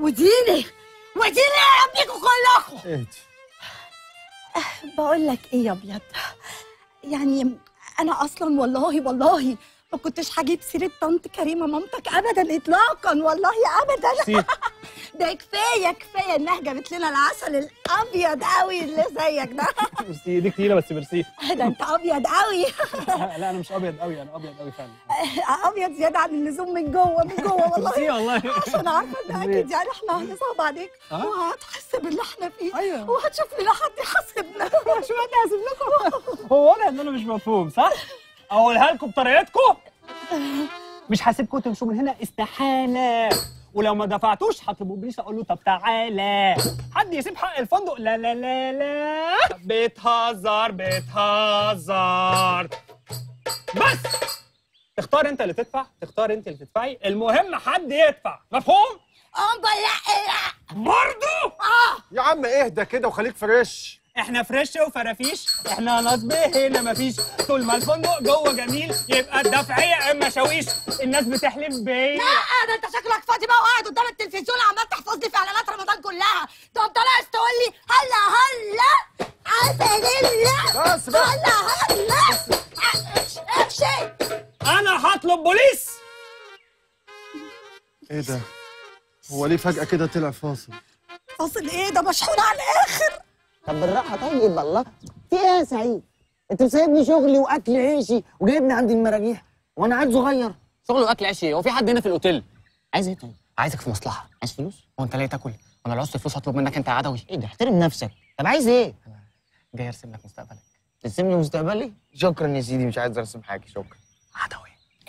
وديني وديني يا ربيكم كلكم اهدي بقول لك ايه يا ابيض يعني انا اصلا والله والله ما كنتش هجيب سيره طنط كريمه مامتك ابدا اطلاقا والله ابدا سي ده كفايه كفايه انها جابت لنا العسل الابيض قوي اللي زيك ده ميرسي دي تقيله بس ميرسي ده انت ابيض قوي لا انا مش ابيض قوي انا ابيض قوي فعلا ابيض زياده عن اللزوم من جوه من جوه والله ميرسي والله عشان عارفه ان اكيد يعني احنا هنصعب عليك أه؟ وهتحس باللي احنا فيه ايوه وهتشوف لنا حد يحاسبنا شو حد يحاسب لكم هو واضح ان انا مش مفهوم صح؟ اقولها لكم بطريقتكم مش هسيبكم تمشوا من هنا استحاله ولو ما دفعتوش هطلبوا بوليس اقول له طب تعالى حد يسيب حق الفندق لا لا لا لا بتهزر بتهزر بس تختار انت اللي تدفع تختار انت اللي تدفعي المهم حد يدفع مفهوم ام لا لا برضو يا عم اهدى كده وخليك فريش احنا فريش وفرافيش احنا نصب هنا مفيش طول ما الفندق جوه جميل يبقى الدفعيه اما شاويش الناس بتحلف بيا لا ده انت شكلك فاضي بقى وقاعد قدام التلفزيون عمال تحفظ لي في اعلانات رمضان كلها تقوم طالع تقول لي هلا هلا عسل الله بس بقى هلا هلا امشي انا هطلب بوليس ايه ده هو ليه فجأة كده طلع فاصل فاصل ايه ده مشحون على الاخر طب بالراحه طيب الله في ايه يا سعيد انت مسيبني شغلي واكل عيشي وجايبني عند المراجيح وانا عيل صغير شغل واكل عيش ايه هو في حد هنا في الاوتيل عايز ايه طيب عايزك في مصلحه عايز فلوس هو انت ليه تاكل وانا لو عوزت فلوس هطلب منك انت يا عدوي ايه ده احترم نفسك طب عايز ايه جاي ارسم لك مستقبلك ترسم لي مستقبلي شكرا يا سيدي مش عايز ارسم حاجه شكرا عدوي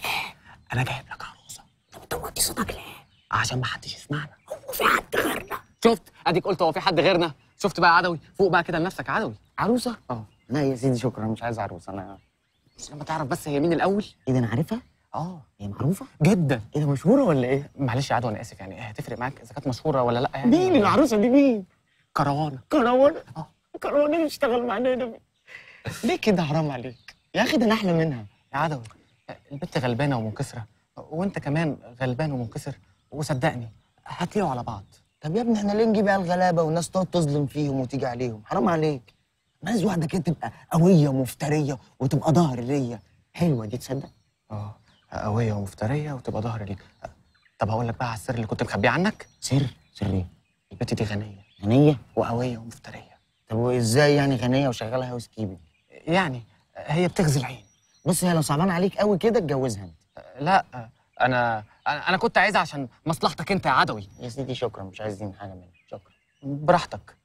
انا جايب لك عروسه طب توطي صوتك ليه؟ عشان ما حدش يسمعنا هو في حد غيرنا شفت اديك قلت هو في حد غيرنا شفت بقى يا عدوي فوق بقى كده لنفسك يا عدوي عروسه اه لا يا سيدي شكرا مش عايز عروسه انا مش لما تعرف بس هي مين الاول ايه ده انا عارفها اه هي معروفه جدا ايه ده مشهوره ولا ايه معلش يا عدوي انا اسف يعني هتفرق معاك اذا كانت مشهوره ولا لا يعني مين العروسه دي مين كروانه كروانه اه. كروانه بتشتغل معانا هنا ليه كده حرام عليك يا اخي ده انا احلى منها يا عدوي البنت غلبانه ومنكسره وانت كمان غلبان ومنكسر وصدقني هتلاقوا على بعض طب يا ابني احنا ليه نجيب عيال غلابه والناس تقعد تظلم فيهم وتيجي عليهم حرام عليك أنا عايز واحده كده تبقى قويه ومفتريه وتبقى ظهر ليا حلوه دي تصدق اه قويه ومفتريه وتبقى ظهر ليك طب هقول لك بقى على السر اللي كنت مخبيه عنك سر سر ايه البنت دي غنيه غنيه وقويه ومفتريه طب وازاي يعني غنيه وشغاله هاوس كيبنج يعني هي بتغزي العين بص هي لو صعبان عليك قوي كده اتجوزها انت لا انا انا أنا كنت عايزها عشان مصلحتك انت يا عدوي يا سيدي شكرا مش عايزين حاجه منك شكرا براحتك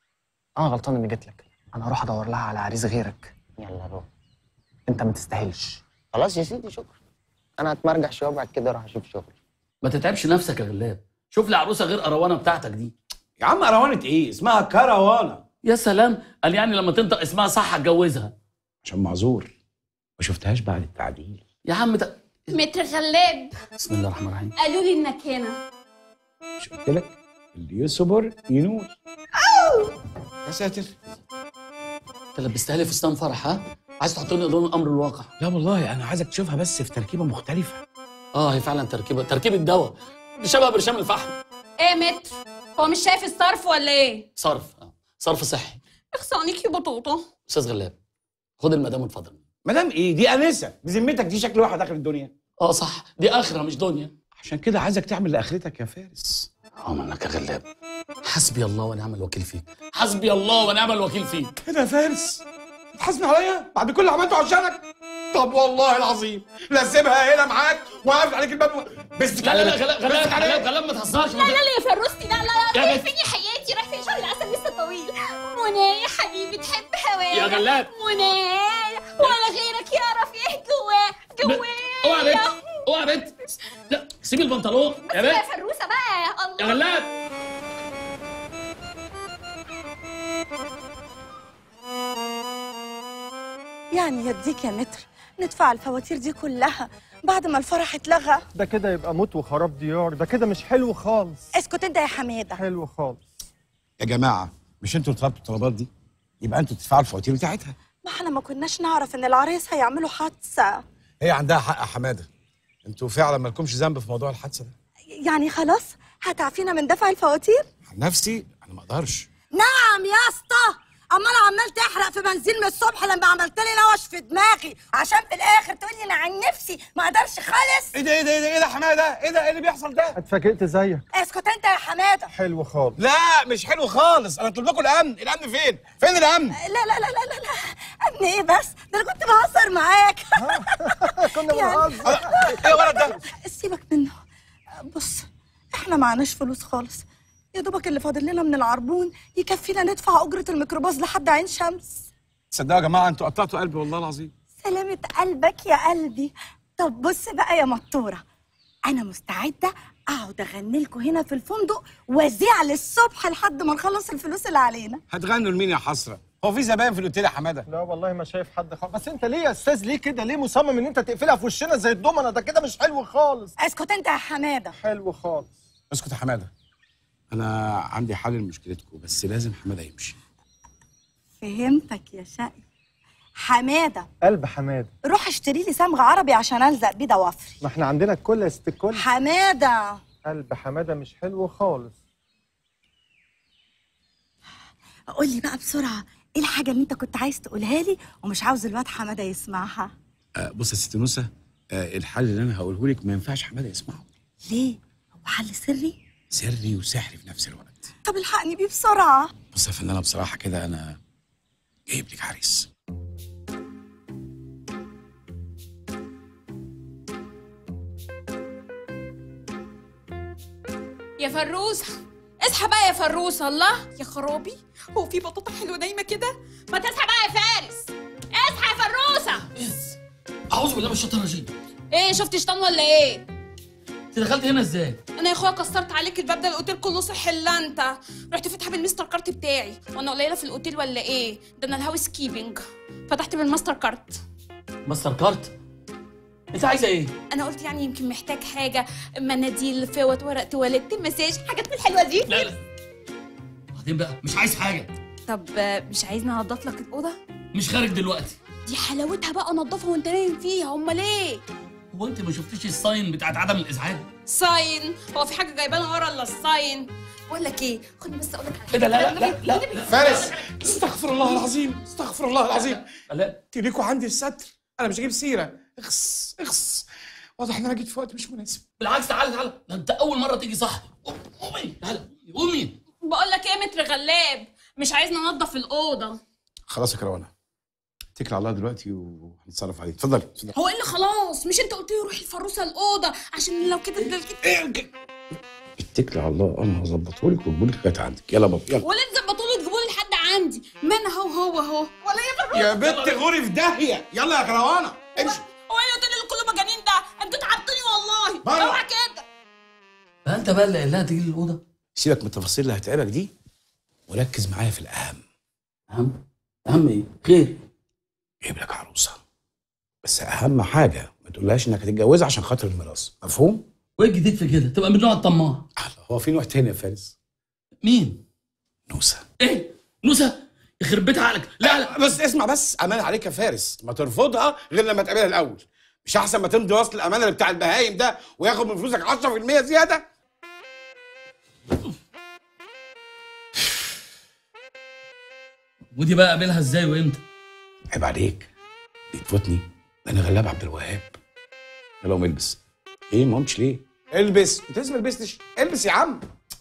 انا غلطان اني جيت لك انا هروح ادور لها على عريس غيرك يلا روح انت ما تستاهلش خلاص يا سيدي شكرا انا هتمرجح شويه بعد كده اروح اشوف شغل ما تتعبش نفسك يا غلاب شوف لي عروسه غير قروانه بتاعتك دي يا عم روانة ايه؟ اسمها كروانة يا سلام قال يعني لما تنطق اسمها صح هتجوزها عشان معذور ما شفتهاش بعد التعديل يا عم ده متر غلاب بسم الله الرحمن الرحيم قالوا لي انك هنا مش قلت لك اللي يصبر ينول يا ساتر انت لبستها لي فستان فرح ها عايز تحطني قدام الامر الواقع لا والله انا عايزك تشوفها بس في تركيبه مختلفه اه هي فعلا تركيبه تركيبه دواء دي شبه برشام الفحم ايه متر هو مش شايف الصرف ولا ايه صرف آه. صرف صحي اخصى عليك يا بطوطه استاذ غلاب خد المدام اتفضل مدام ايه دي انسه بذمتك دي شكل واحد اخر الدنيا اه صح دي اخره مش دنيا عشان كده عايزك تعمل لاخرتك يا فارس اه منك يا غلاب حسبي الله ونعم الوكيل فيك حسبي الله ونعم الوكيل فيك ايه ده يا فارس تحاسبني عليا بعد كل اللي عملته عشانك طب والله العظيم لا اسيبها هنا معاك وقافل عليك الباب بس لا لا لا غلاب غلاب غلاب غلاب ما تهزرش لا لا لا يا فروستي لا لا لا يا رايح بنت. فين يا حياتي رايح فين شهر العسل لسه طويل منى يا حبيبي تحب هواك يا غلاب. منى ولا غيرك يعرف ايه جواه جواه اوعى يا بنت اوعى يا بنت لا سيبي البنطلون يا يا بنت فروسه بقى يا الله غلاب يعني يديك يا متر ندفع الفواتير دي كلها بعد ما الفرح اتلغى ده كده يبقى موت وخراب ديار ده كده مش حلو خالص اسكت انت يا حماده حلو خالص يا جماعه مش انتوا اللي طلبتوا الطلبات دي يبقى انتوا تدفعوا الفواتير بتاعتها ما احنا ما كناش نعرف ان العريس هيعملوا حادثه هي عندها حق يا حماده انتوا فعلا مالكمش ذنب في موضوع الحادثه ده يعني خلاص هتعفينا من دفع الفواتير عن نفسي انا ما اقدرش نعم يا اسطى امال عمال تحرق في بنزين من الصبح لما عملت لي نوش في دماغي عشان في الاخر تقول لي انا عن نفسي ما اقدرش خالص ايه ده ايه ده ايه ده ايه ده حماده ايه ده ايه اللي بيحصل ده اتفاجئت زيك اسكت انت يا حماده حلو خالص لا مش حلو خالص انا طلب لكم الامن الامن فين فين الامن لا لا لا لا لا لا امن ايه بس ده انا كنت بهزر معاك كنا يعني- بنهزر ايه الولد ده سيبك منه بص احنا معناش فلوس خالص يا دوبك اللي فاضل لنا من العربون يكفينا ندفع اجره الميكروباص لحد عين شمس تصدقوا يا جماعه انتوا قطعتوا قلبي والله العظيم سلامة قلبك يا قلبي طب بص بقى يا مطورة أنا مستعدة أقعد أغني لكم هنا في الفندق وأذيع للصبح لحد ما نخلص الفلوس اللي علينا هتغنوا لمين يا حسره هو في زباين في الاوتيل يا حماده لا والله ما شايف حد خالص بس انت ليه يا استاذ ليه كده ليه مصمم ان انت تقفلها في وشنا زي الضمنه ده كده مش حلو خالص اسكت أنت يا حمادة حلو خالص اسكت يا حماده انا عندي حل لمشكلتكم بس لازم حماده يمشي فهمتك يا شقي حمادة قلب حماده روح اشتري لي صمغ عربي عشان ألزق بيه ضوافري ما احنا عندنا الكل يا ست الكل حمادة قلب حماده مش حلو خالص قول لي بقى بسرعة إيه الحاجة اللي أنت كنت عايز تقولها لي ومش عاوز الواد حمادة يسمعها آه بص يا ست نوسه آه الحل اللي انا هقوله لك ما ينفعش حماده يسمعه ليه؟ هو حل سري؟ سري وسحري في نفس الوقت طب الحقني بيه بسرعة بص يا فنانه بصراحه كده انا جايب لك عريس يا فروسة اصحى بقى يا فروسة الله يا خرابي هو في بطاطا حلوة نايمة كده ما تصحى بقى يا فارس اصحى يا فروسة اعوذ بالله من الشيطان الرجيم ايه شفت شيطان ولا ايه انت دخلت هنا ازاي انا يا اخويا كسرت عليك الباب ده الاوتيل كله صح الا انت رحت فاتحه بالمستر كارت بتاعي وانا قليله في الاوتيل ولا ايه ده انا الهاوس كيبنج فتحت بالماستر كارت ماستر كارت انت عايزه ايه انا قلت يعني يمكن محتاج حاجه مناديل فوط ورق تواليت مساج حاجات من الحلوه دي لا لا بعدين بقى مش عايز حاجه طب آه، مش عايزني انضف لك الاوضه مش خارج دلوقتي دي حلاوتها بقى نضفها وانت نايم فيها امال ايه هو انت ما شفتيش الساين بتاعت عدم الازعاج ساين هو في حاجه جايبانا ورا الا الساين بقول لك ايه خدني بس اقول لك على ايه ده لا حاجة. لا لا لا, لا. فارس استغفر الله العظيم استغفر الله العظيم لا. تليكوا عندي الستر انا مش هجيب سيره اخس اخس واضح ان انا جيت في وقت مش مناسب بالعكس تعالى تعالى ده انت اول مره تيجي صح قوم- قومي تعالى قومي بقول لك ايه متر غلاب مش عايزنا ننضف الاوضه خلاص يا كروانه اتكل على الله دلوقتي وهنتصرف عليه اتفضلي اتفضلي هو ايه اللي خلاص مش انت قلت لي روحي الفروسه الاوضه عشان لو كده ده كده ايه ك- اتكلي على الله انا هظبطه لك واجيب لك لغايه عندك يلا بابا يلا ولا تظبطوا لي تجيبوا لي لحد عندي من هو هو هو ولا يا فروسه يا بنت غوري في داهيه يلا يا كروانه امشي هو ايه الاوتيل اللي كله مجانين ده انتوا تعبتوني والله بره. اوعى كده بقى انت بقى اللي قايل لها تيجي الاوضه سيبك من التفاصيل اللي هتعبك دي وركز معايا في الاهم اهم اهم ايه خير جايب لك عروسه بس اهم حاجه ما تقولهاش انك هتتجوزها عشان خاطر الميراث مفهوم وايه الجديد في كده تبقى من نوع الطماع الله، هو في نوع تاني يا فارس مين نوسه ايه نوسه يخرب بيت عقلك لا لا بس اسمع بس امان عليك يا فارس ما ترفضها غير لما تقابلها الاول مش احسن ما تمضي وصل الامانه اللي بتاع البهايم ده وياخد من فلوسك 10% زياده ودي بقى اقابلها ازاي وامتى عيب عليك دي تفوتني ده انا غلاب عبد الوهاب يلا قوم البس ايه ما قمتش ليه البس انت لسه ما لبستش البس يا عم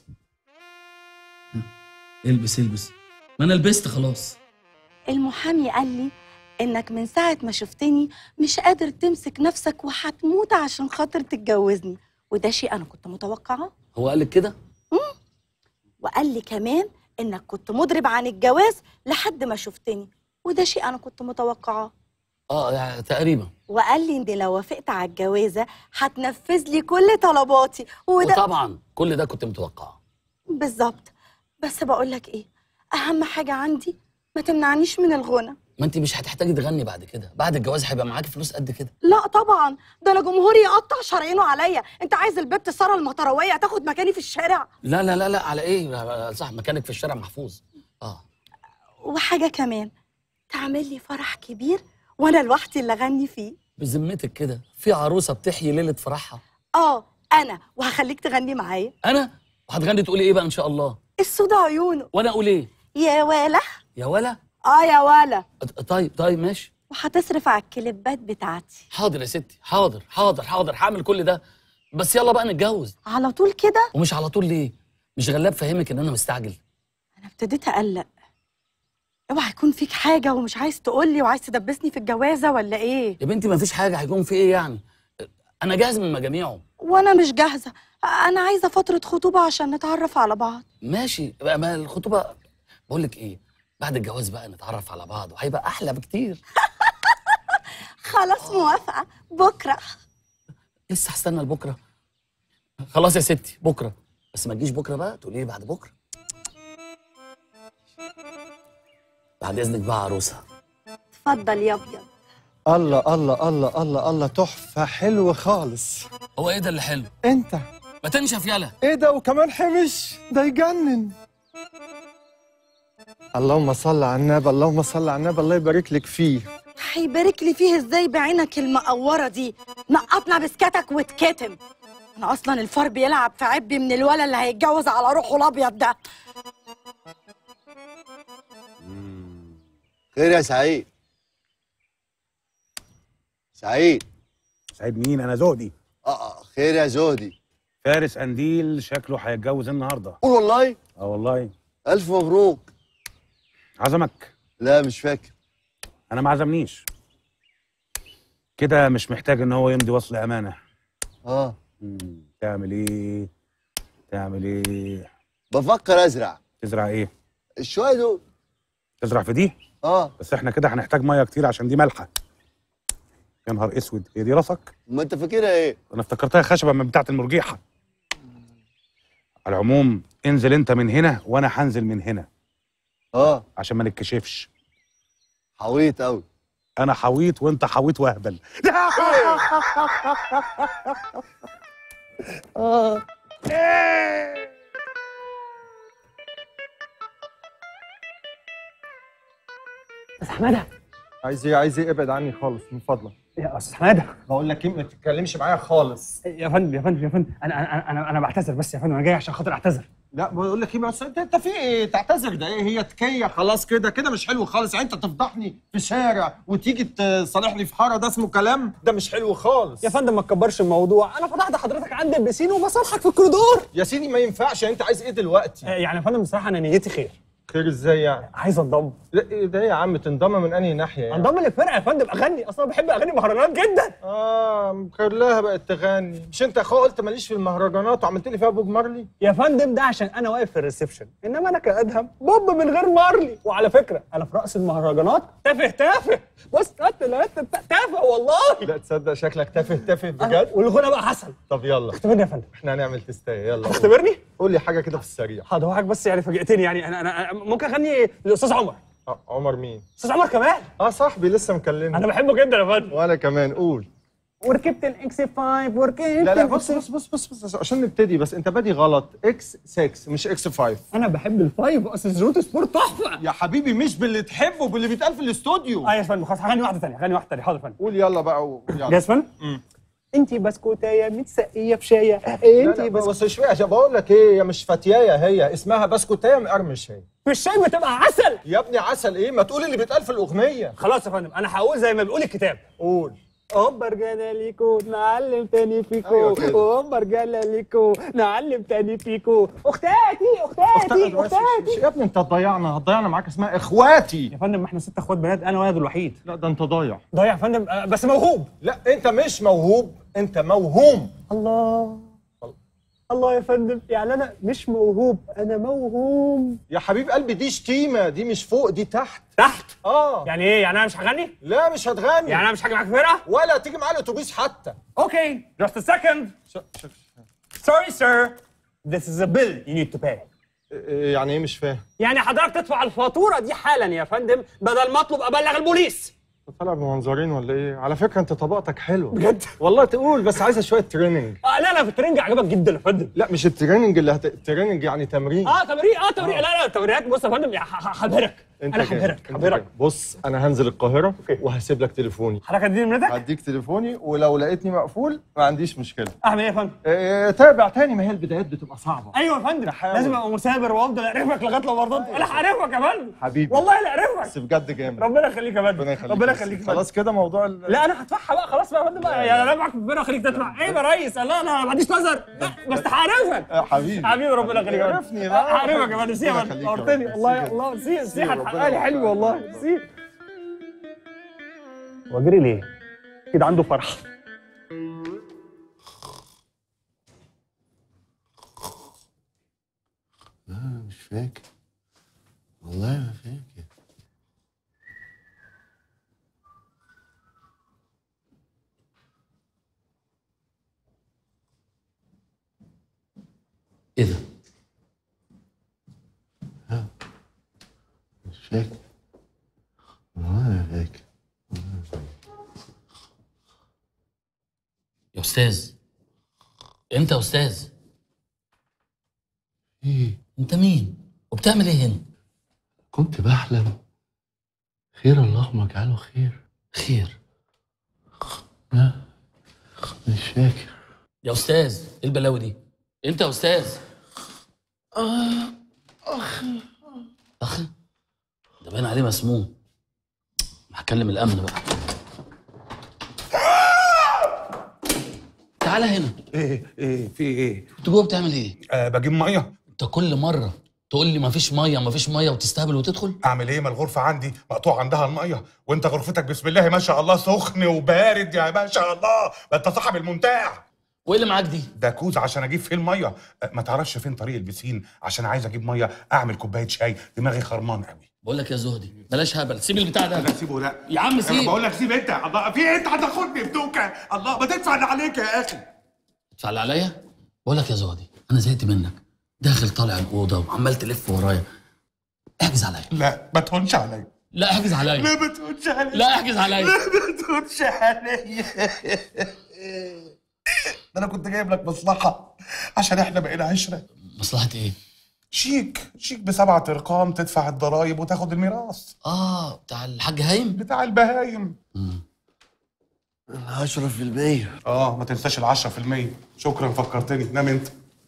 البس البس ما انا لبست خلاص المحامي قال لي انك من ساعة ما شفتني مش قادر تمسك نفسك وهتموت عشان خاطر تتجوزني وده شيء انا كنت متوقعه هو قال لك كده وقال لي كمان انك كنت مضرب عن الجواز لحد ما شفتني وده شيء انا كنت متوقعاه اه يعني تقريبا وقال لي ان لو وافقت على الجوازه هتنفذ لي كل طلباتي وده وطبعا كل ده كنت متوقعه بالظبط بس بقول لك ايه اهم حاجه عندي ما تمنعنيش من الغنى ما انت مش هتحتاجي تغني بعد كده بعد الجواز هيبقى معاكي فلوس قد كده لا طبعا ده انا جمهوري يقطع شرايينه عليا انت عايز البت ساره المطرويه تاخد مكاني في الشارع لا لا لا لا على ايه صح مكانك في الشارع محفوظ اه وحاجه كمان تعمل لي فرح كبير وانا لوحدي اللي اغني فيه بذمتك كده في عروسه بتحيي ليله فرحها اه انا وهخليك تغني معايا انا وهتغني تقولي ايه بقى ان شاء الله السودا عيونه وانا اقول ايه يا ولا يا ولا اه يا ولا طيب طيب ماشي وهتصرف على الكليبات بتاعتي حاضر يا ستي حاضر حاضر حاضر هعمل كل ده بس يلا بقى نتجوز على طول كده ومش على طول ليه مش غلاب فهمك ان انا مستعجل انا ابتديت اقلق اوعى يكون فيك حاجه ومش عايز تقولي وعايز تدبسني في الجوازه ولا ايه يا بنتي ما فيش حاجه هيكون في ايه يعني انا جاهز من مجاميعه وانا مش جاهزه انا عايزه فتره خطوبه عشان نتعرف على بعض ماشي بقى ما الخطوبه بقول لك ايه بعد الجواز بقى نتعرف على بعض وهيبقى احلى بكتير خلاص موافقه بكره لسه هستنى لبكره خلاص يا ستي بكره بس ما تجيش بكره بقى تقولي لي بعد بكره بعد اذنك بقى يا عروسه اتفضل يا ابيض الله الله الله الله الله تحفه حلو خالص هو ايه ده اللي حلو انت ما تنشف يالا ايه ده وكمان حمش ده يجنن اللهم صل على النبي اللهم صل على النبي الله يبارك لك فيه هيبارك لي فيه ازاي بعينك المقوره دي نقطنا بسكتك واتكتم انا اصلا الفار بيلعب في عبي من الولا اللي هيتجوز على روحه الابيض ده خير يا سعيد سعيد سعيد مين انا زهدي اه آه، خير يا زهدي فارس قنديل شكله هيتجوز النهارده قول والله اه والله الف مبروك عزمك لا مش فاكر انا ما عزمنيش كده مش محتاج ان هو يمضي وصل امانه اه مم، تعمل ايه تعمل ايه بفكر ازرع تزرع ايه الشويه دول تزرع في دي اه بس احنا كده هنحتاج ميه كتير عشان دي مالحه يا نهار اسود هي دي راسك ما انت فاكرها ايه انا افتكرتها خشبه من بتاعه المرجيحه على العموم انزل انت من هنا وانا هنزل من هنا اه عشان ما نتكشفش حويط قوي انا حويط وانت حويط واهبل اه بس حماده عايز ايه عايز ايه ابعد عني خالص من فضلك يا استاذ حماده بقول لك ايه ما تتكلمش معايا خالص يا فندم يا فندم يا فندم انا انا انا انا بعتذر بس يا فندم انا جاي عشان خاطر اعتذر لا بقول لك ايه بس انت انت في ايه تعتذر ده ايه هي تكيه خلاص كده كده مش حلو خالص يعني انت تفضحني في شارع وتيجي تصالحني في حاره ده اسمه كلام ده مش حلو خالص يا فندم ما تكبرش الموضوع انا فتحت حضرتك عند البسين وبصالحك في الكوريدور يا سيدي ما ينفعش يعني انت عايز ايه دلوقتي يعني يا فندم بصراحه انا نيتي خير خير ازاي يعني عايز انضم لا ايه ده يا عم تنضم من انهي ناحيه يعني انضم للفرقه يا فندم اغني اصلا بحب اغاني مهرجانات جدا اه خلاها بقت تغني مش انت يا اخويا قلت ماليش في المهرجانات وعملت لي فيها بوب مارلي يا فندم ده عشان انا واقف في الريسبشن انما انا كادهم بوب من غير مارلي وعلى فكره انا في رقص المهرجانات تافه تافه بص تافه تافه والله لا تصدق شكلك تافه تافه بجد والغنى بقى حسن طب يلا اختبرني يا فندم احنا هنعمل تستايه يلا قول. اختبرني قول لي حاجه كده في السريع حاضر هوعك بس يعني فاجئتني يعني انا انا أنا ممكن اغني للاستاذ عمر آه، عمر مين استاذ عمر كمان اه صاحبي لسه مكلمني انا بحبه جدا يا فندم وانا كمان قول وركبت الاكس 5 وركبت لا لا ال بص X5. بص بص بص, بص عشان نبتدي بس انت بادي غلط اكس 6 مش اكس 5 انا بحب الفايف اصل روت سبورت تحفه يا حبيبي مش باللي تحبه باللي بيتقال في الاستوديو اه يا فندم خلاص هغني واحده ثانيه هغني واحده ثانيه حاضر يا فندم قول يلا بقى و- يلا جاهز يا فندم مم. انتي بسكوتايه متسقيه بشايه لا، انتي لا، بس بس مش عشان بقول لك ايه هي مش فتيايه هي اسمها بسكوتيه مقرمش هي في الشاي بتبقى عسل يا ابني عسل ايه ما تقول اللي بيتقال في الاغنيه خلاص يا فندم انا هقول زي ما بيقول الكتاب قول اوبا رجاله ليكو نعلم تاني فيكو أيوة كده. اوبا رجاله ليكو نعلم تاني فيكو اختاتي اختاتي اختاتي يا ابني انت هتضيعنا هتضيعنا معاك اسمها اخواتي يا فندم ما احنا ست اخوات بنات انا ولد الوحيد لا ده انت ضايع ضايع يا فندم آه، بس موهوب لا انت مش موهوب انت موهوم الله الله يا فندم يعني انا مش موهوب انا موهوم يا حبيب قلبي دي شتيمه دي مش فوق دي تحت تحت اه يعني ايه يعني انا مش هغني لا مش هتغني يعني انا مش هاجي معاك فرقه ولا تيجي معايا الاتوبيس حتى اوكي just a second ش... ش... sorry sir this is a bill you need to pay إيه يعني ايه مش فاهم يعني حضرتك تدفع الفاتوره دي حالا يا فندم بدل ما اطلب ابلغ البوليس أنت طالع بمنظرين ولا ايه على فكره انت طبقتك حلوه بجد والله تقول بس عايزه شويه تريننج اه لا لا في الترنج عجبك جدا يا فندم لا مش التريننج اللي هت... التريننج يعني تمرين اه تمرين اه تمرين لا لا تمرينات بص يا فندم يا ح- ح- هبهرك انت انا جامد، هبهرك انت هبهرك جامد. بص انا هنزل القاهره وهسيب لك تليفوني حضرتك هتديني نمرتك هديك تليفوني ولو لقيتني مقفول ما عنديش مشكله اعمل ايه يا فندم اه تابع تاني ما هي البدايات بتبقى صعبه ايوه يا فندم بحاول. لازم ابقى مثابر وافضل اعرفك لغايه لما ارضى انا هعرفك يا فندم حبيبي والله لا اعرفك بس بجد جامد ربنا يخليك يا فندم ربنا يخليك ربنا بس يخليك يا فندم. خلاص كده موضوع ال... لا انا هدفعها بقى خلاص بقى يا فندم بقى يعني انا معاك في ربنا يخليك تدفع ايه يا ريس لا انا ما عنديش نظر لا، بس هعرفك آه، حبيبي حبيبي ربنا يخليك يا فندم. عرفني بقى. هعرفك يا فندم سي يا ربنا فندم يخليك يا نورتني فندم. والله سي الله سي سي سي، هتحقق ربنا لي حلو يوفقك. والله سي واجري ليه؟ كده عنده فرحه مش فاكر والله ما فاكر ايه ده؟ مش فاكر والله ما فاكر يا استاذ انت يا استاذ ايه انت مين؟ وبتعمل ايه هنا؟ كنت بحلم خير اللهم اجعله خير خير لا مش فاكر يا استاذ ايه البلاوي دي؟ انت يا استاذ اخ ده باين عليه مسموم هكلم الامن بقى تعالى هنا ايه ايه في ايه انت جوه بتعمل ايه؟ آه بجيب ميه انت كل مره تقول لي مفيش ميه مفيش ميه وتستهبل وتدخل اعمل ايه ما الغرفه عندي مقطوع عندها الميه وانت غرفتك بسم الله ما شاء الله سخن وبارد يا ما شاء الله ده انت صاحب المنتاع وايه اللي معاك دي؟ ده كوز عشان اجيب فيه الميه آه، ما تعرفش فين طريق البسين عشان عايز اجيب ميه اعمل كوبايه شاي دماغي خرمان قوي بقول لك يا زهدي بلاش هبل سيب البتاع ده لا سيبه لا يا عم انا سيب بقول لك سيب انت الله في إيه؟ انت هتاخدني في دوكه الله ما تدفع اللي عليك يا اخي تدفع اللي عليا بقول لك يا زهدي انا زهقت منك داخل طالع الاوضه وعمال تلف ورايا احجز عليا لا ما تهونش عليا لا احجز عليا لا ما تهونش عليا لا احجز عليا لا ما تهونش عليا ده انا كنت جايب لك مصلحه عشان احنا بقينا عشره مصلحه ايه شيك شيك بسبعة ارقام تدفع الضرايب وتاخد الميراث اه بتاع الحاج هايم بتاع البهايم العشرة في المية اه ما تنساش العشرة في المية شكرا فكرتني نام انت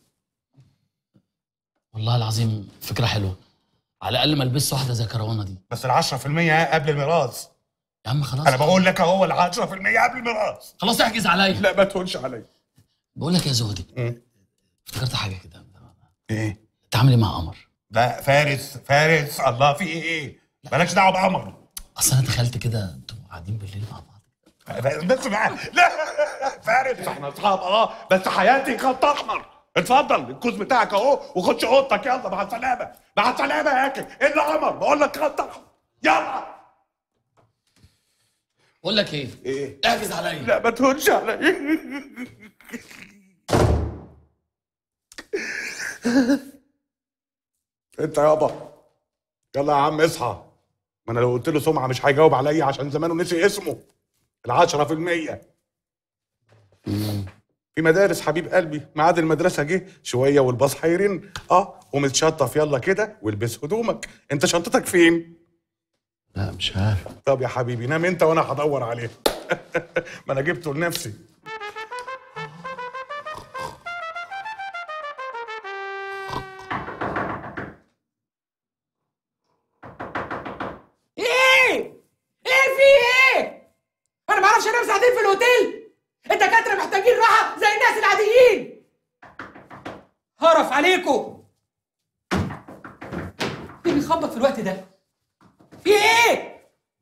والله العظيم فكره حلوه على الاقل ما البسش واحده زي كروانه دي بس العشرة في المية قبل الميراث يا عم خلاص انا بقول لك اهو العشرة في المية قبل الميراث خلاص احجز عليا لا ما تهونش عليا بقول لك يا زهدي مم. افتكرت حاجه كده ايه تعامل ايه مع قمر لا فارس فارس الله في ايه ايه مالكش دعوه بقمر اصل انا تخيلت كده انتوا قاعدين بالليل مع بعض بس بقى لا فارس احنا اصحاب اه بس حياتي خط احمر اتفضل الكوز بتاعك اهو وخش اوضتك يلا مع السلامه مع السلامه يا اخي الا قمر بقول لك خط احمر يلا بقول لك ايه ايه احجز عليا لا ما تهونش عليا انت يابا يلا يا عم اصحى ما انا لو قلت له سمعه مش هيجاوب عليا عشان زمانه نسي اسمه العشرة في المية في مدارس حبيب قلبي ميعاد المدرسة جه شوية والباص هيرن اه ومتشطف يلا كده والبس هدومك انت شنطتك فين؟ لا مش عارف طب يا حبيبي نام انت وانا هدور عليه ما انا جبته لنفسي ايه؟ ايه في ايه؟ انا ما اعرفش انام ساعتين في الاوتيل الدكاتره محتاجين راحه زي الناس العاديين هرف عليكم مين بيخبط في الوقت ده؟ في ايه؟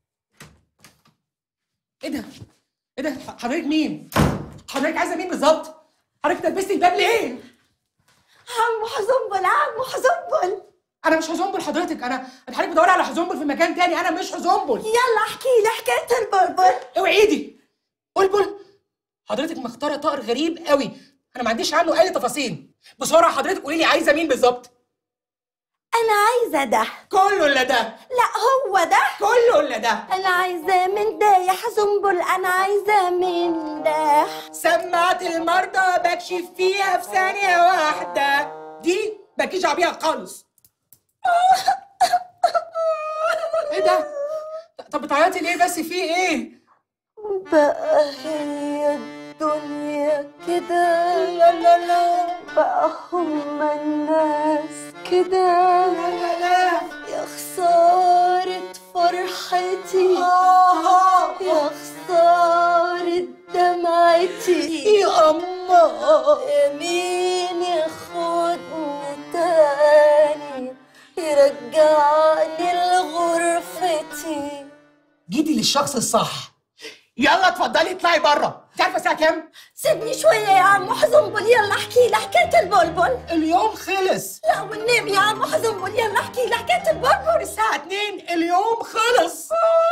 ايه ده؟ ايه ده؟ حضرتك مين؟ حضرتك عايزه مين بالظبط؟ حضرتك تلبستي الباب ليه؟ عمو حزنبل عمو حزنبل انا مش حزنبل حضرتك انا انت حضرتك بتدوري على حزنبل في مكان تاني انا مش حزنبل يلا احكي لي حكايه البلبل اوعي ايدي بلبل حضرتك مختاره طائر غريب قوي انا ما عنديش عنه اي تفاصيل بسرعه حضرتك قولي لي عايزه مين بالظبط انا عايزه ده كله الا ده لا هو ده كله الا ده انا عايزه من ده يا حزنبل انا عايزه من ده سماعة المرضى بكشف فيها في ثانية واحدة دي مالكيش دعوة بيها خالص ده طب بتعيطي ليه بس في ايه بقى هي الدنيا كده لا لا لا بقى هما الناس كده لا لا لا يا خسارة فرحتي يا خسارة دمعتي يا أما مين ياخدني تاني يرجعني لغرفتي جيتي للشخص الصح يلا اتفضلي اطلعي بره انت عارفه الساعه كام سيبني شوية يا عم حزنبل يلا احكي لي حكاية البلبل اليوم خلص لا والنبي يا عم حزنبل يلا احكي لي حكاية البلبل الساعه 2 اليوم خلص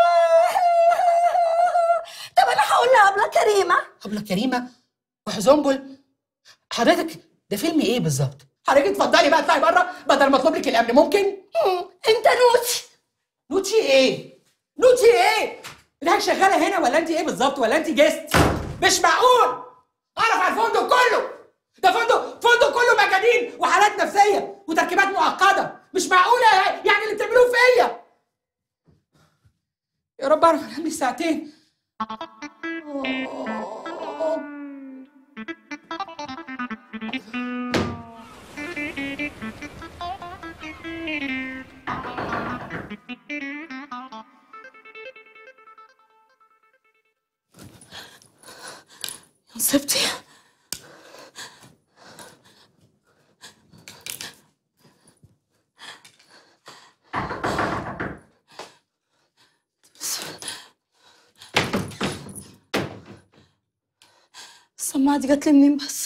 طب انا هقول لأبلة كريمة أبلة كريمة وحزنبل حضرتك ده فيلم ايه بالظبط؟ حضرتك اتفضلي بقى اطلعي بره بدل ما اطلب لك الامن ممكن؟ انت نوتي نوتي ايه؟ نوتي ايه؟ انت شغاله هنا ولا انت ايه بالظبط ولا انت جست؟ مش معقول اعرف على الفندق كله ده فندق فندق كله مجانين وحالات نفسيه وتركيبات معقده مش معقوله يعني اللي بتعملوه فيا يا رب اعرف انام لي ساعتين يا نصيبتي السماعة دي جات لي منين بس؟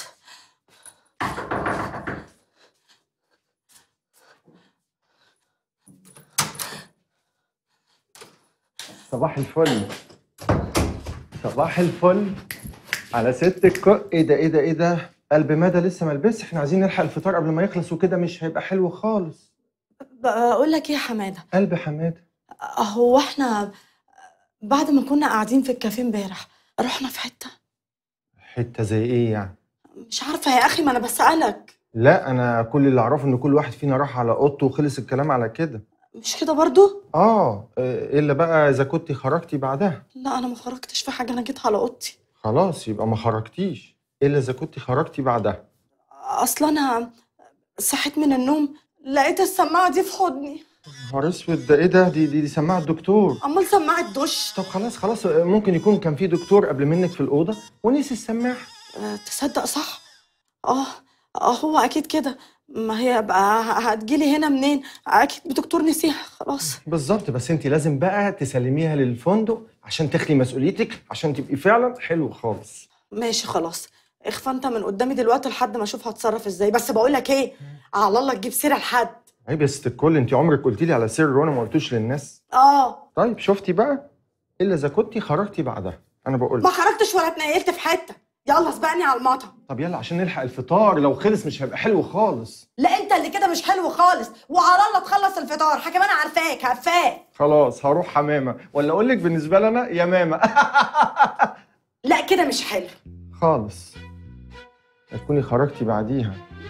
صباح الفل صباح الفل على ست الكو ايه ده ايه ده ايه ده قلب مدى لسه ما لبسش احنا عايزين نلحق الفطار قبل ما يخلص وكده مش هيبقى حلو خالص بقول لك ايه يا حمادة قلب حماده هو احنا بعد ما كنا قاعدين في الكافيه امبارح رحنا في حتة حته زي ايه يعني مش عارفة يا أخي ما أنا بسألك لا انا كل اللي اعرفه ان كل واحد فينا راح على اوضته وخلص الكلام على كده مش كده برضو؟ اه آه، الا بقى اذا كنت خرجتي بعدها لا أنا ما خرجتش في حاجة أنا جيت على أوضتي خلاص يبقى ما خرجتيش الا اذا كنت خرجتي بعدها أصل أنا صحيت من النوم لقيت السماعة دي في حضني نهار اسود ده ايه ده دي دي, دي سماعه الدكتور أمال سماعة دش طب خلاص خلاص آه، ممكن يكون كان في دكتور قبل منك في الاوضه ونسي السماعه أه، تصدق صح؟ اه اه هو أكيد كده ما هي بقى هتجيلي هنا منين؟ أكيد بدكتور نسيها خلاص بالظبط بس انت لازم بقى تسلميها للفندق عشان تخلي مسؤوليتك عشان تبقي فعلا حلو خالص ماشي خلاص اخفى انت من قدامي دلوقتي لحد ما اشوف هتصرف ازاي بس بقول لك ايه على الله تجيب سيره لحد عيب يا ست الكل انت عمرك قلتي لي على سر وانا ما قلتوش للناس اه طيب شفتي بقى الا اذا كنتي خرجتي بعدها انا بقول ما لك. خرجتش ولا اتنقلت في حته يلا سبقني على المطعم طب يلا عشان نلحق الفطار لو خلص مش هيبقى حلو خالص لا انت اللي كده مش حلو خالص وعلى الله تخلص الفطار حاجه انا عارفاك عارفاك خلاص هروح حمامه ولا اقول لك بالنسبه لنا يا ماما لا كده مش حلو خالص هتكوني خرجتي بعديها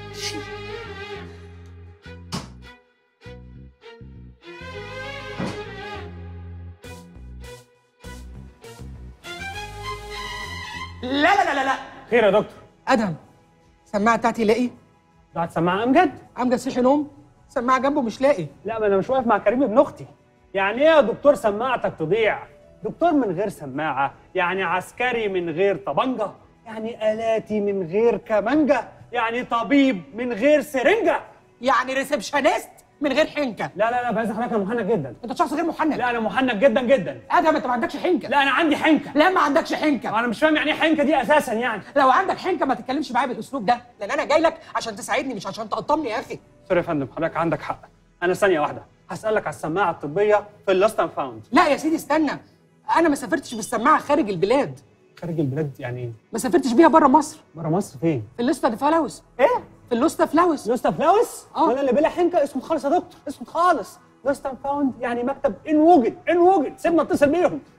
لا لا لا لا لا خير يا دكتور ادهم السماعه بتاعتي لاقي ضاعت سماعه امجد امجد صحي نوم سماعه جنبه مش لاقي لا ما انا مش واقف مع كريم ابن اختي يعني ايه يا دكتور سماعتك تضيع دكتور من غير سماعه يعني عسكري من غير طبنجه يعني الاتي من غير كمانجه يعني طبيب من غير سرنجه يعني ريسبشنست من غير حنكه لا لا لا بعز حضرتك انا محنك جدا انت شخص غير محنك لا انا محنك جدا جدا ادهم انت ما عندكش حنكه لا انا عندي حنكه لا ما عندكش حنكه انا مش فاهم يعني ايه حنكه دي اساسا يعني لو عندك حنكه ما تتكلمش معايا بالاسلوب ده لان انا جاي لك عشان تساعدني مش عشان تقطمني يا اخي سوري يا فندم حضرتك عندك حق انا ثانيه واحده هسالك على السماعه الطبيه في اللاست اند فاوند لا يا سيدي استنى انا ما سافرتش بالسماعه خارج البلاد خارج البلاد يعني ايه ما سافرتش بيها بره مصر بره مصر فين في اللوستا دي فلاوس ايه في اللوستا فلاوس لوست فلاوس آه. ولا اللي بلا حنكه اسمه خالص يا دكتور اسمه خالص لوست اند فاوند يعني مكتب ان وجد ان وجد سيبنا اتصل بيهم